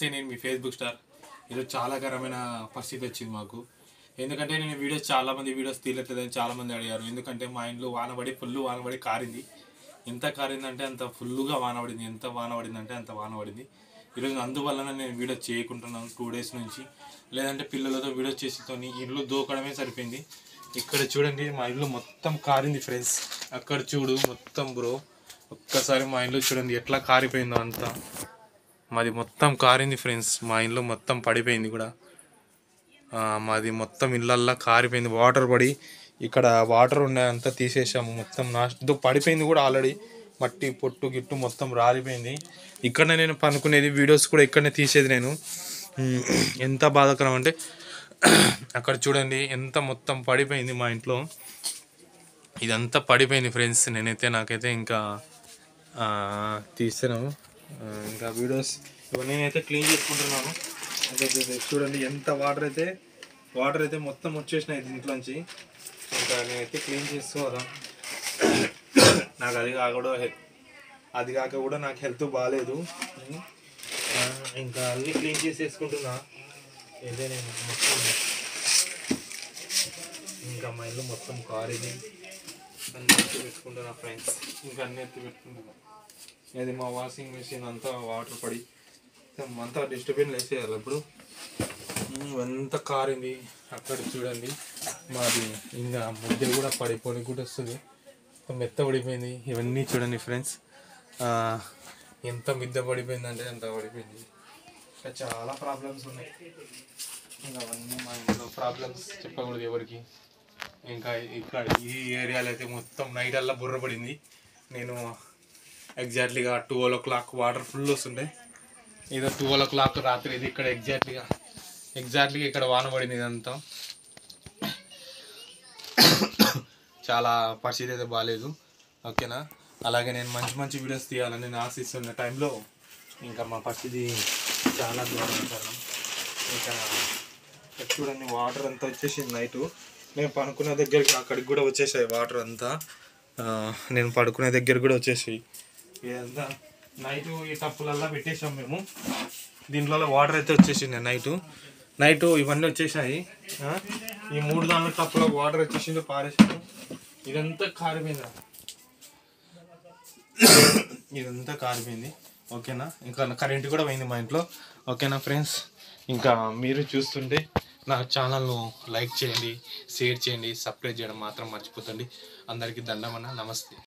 నమస్తే నేను మీ Facebook star ఈరోజు చాలా కరమైన పరిస్థితి వచ్చింది మాకు ఎందుకంటే నేను వీడియోస్ చాలా మంది వీడియోస్ తీయట్లేదని చాలా మంది అడిగారు ఎందుకంటే మా ఇంట్లో వానబడి ఫుల్ వానబడి కారింది ఎంత కారిందంటే అంత ఫుల్గా వానబడింది ఎంత వానబడిందంటే అంత వానబడింది ఈరోజు అందువలన నేను వీడియో చేయకుంటున్నాను టూ డేస్ నుంచి లేదంటే పిల్లలతో వీడియో చేసితోని ఇల్లు దూకడమే సరిపోయింది ఇక్కడ చూడండి మా ఇల్లు మొత్తం కారింది ఫ్రెండ్స్ అక్కడ చూడు మొత్తం బ్రో ఒక్కసారి మా ఇల్లు చూడండి ఎట్లా కారిపోయిందో అంతా మాది మొత్తం కారింది ఫ్రెండ్స్ మా ఇల్లు మొత్తం పడిపోయింది కూడా ఆ, మాది మొత్తం ఇళ్ళల్లా కారిపోయింది వాటర్ పడి ఇక్కడ వాటర్ ఉన్నాయంతా తీసేసాము మొత్తం నాశ ఇదో పడిపోయింది కూడా ఆల్రెడీ మట్టి పొట్టు గిట్టు మొత్తం రాలిపోయింది ఇక్కడనే నేను పనుకునేది వీడియోస్ కూడా ఇక్కడనే తీసేది నేను ఉమ్, ఎంత బాధాకరం అంటే అక్కడ చూడండి ఎంత మొత్తం పడిపోయింది మా ఇంట్లో ఇదంతా పడిపోయింది ఫ్రెండ్స్ నేనైతే నాకైతే ఇంకా ఆ, తీస్తాను ఆ, ఇంకా వీడియోస్ ఇవన్నీ నేనైతే క్లీన్ చేసుకుంటున్నాను అదే అదే అదే చూడండి ఎంత వాటర్ అయితే వాటర్ అయితే మొత్తం వచ్చేసినాయి దీంట్లోంచి ఇంకా నేనైతే క్లీన్ చేసుకోవాలా నాకు అది కాక కూడా హెల్త్ అది కాక కూడా నాకు హెల్త్ బాగాలేదు ఆ, ఇంకా అన్నీ క్లీన్ చేసేసుకుంటున్నా ఇదే నేను మొత్తం ఇంకా మా ఇల్లు మొత్తం కారేది అన్నీ ఎత్తి పెట్టుకుంటున్నా ఫ్రెండ్స్ ఇంకా అన్నీ ఎత్తి పెట్టుకుంటున్నా అది మా వాషింగ్ మెషిన్ అంతా వాటర్ పడి మొత్తం అంతా డిస్టర్బెన్స్ వేసేయాలి ఇప్పుడు ఉమ్, అంతా కారింది అక్కడ చూడండి మాది ఇంకా మధ్య కూడా పడిపోయి కూడా వస్తుంది మొత్తం మెత్త పడిపోయింది ఇవన్నీ చూడండి ఫ్రెండ్స్ ఎంత మిద్ద పడిపోయిందంటే అంత పడిపోయింది ఇంకా చాలా ప్రాబ్లమ్స్ ఉన్నాయి ఇంకా అవన్నీ మా ఇంట్లో ప్రాబ్లమ్స్ చెప్పకూడదు ఎవరికి ఇంకా ఇక్కడ ఈ ఏరియాలో అయితే మొత్తం నైట్ అల్లా బుర్ర పడింది నేను ఎగ్జాక్ట్లీగా twelve o'clock water full వస్తుండే ఏదో ట్వెల్వ్ ఓ క్లాక్ రాత్రి ఇది ఇక్కడ ఎగ్జాక్ట్లీగా ఎగ్జాక్ట్లీగా ఇక్కడ వాన పడింది ఇదంతా చాలా పరిస్థితి అయితే బాగాలేదు ఓకేనా అలాగే నేను మంచి మంచి వీడియోస్ తీయాలని నేను ఆశిస్తున్న టైంలో ఇంకా మా పరిస్థితి చాలా ఘోరంకరం ఇంకా ఇక్కడ చూడండి వాటర్ అంతా వచ్చేసింది నైట్ నేను పడుకునే దగ్గరికి అక్కడికి కూడా వచ్చేసాయి వాటర్ అంతా ఆ, నేను పడుకునే దగ్గర కూడా వచ్చేసాయి ఇదంతా నైట్ ఈ టప్పులల్లా పెట్టేసాం మేము దీంట్లో వాటర్ అయితే వచ్చేసింది నైట్ నైట్ ఇవన్నీ వచ్చేసాయి ఆ, ఈ మూడు దానిలో టప్పులో వాటర్ వచ్చేసింది పారేసాను ఇదంతా కారిపోయింది ఇదంతా కారిపోయింది ఓకేనా ఇంకా కరెంట్ కూడా పోయింది మా ఇంట్లో ఓకేనా ఫ్రెండ్స్ ఇంకా మీరు చూస్తుంటే నా ఛానల్ను లైక్ చేయండి షేర్ చేయండి సబ్స్క్రైబ్ చేయడం మాత్రం మర్చిపోతండి అందరికీ దండమన్న నమస్తే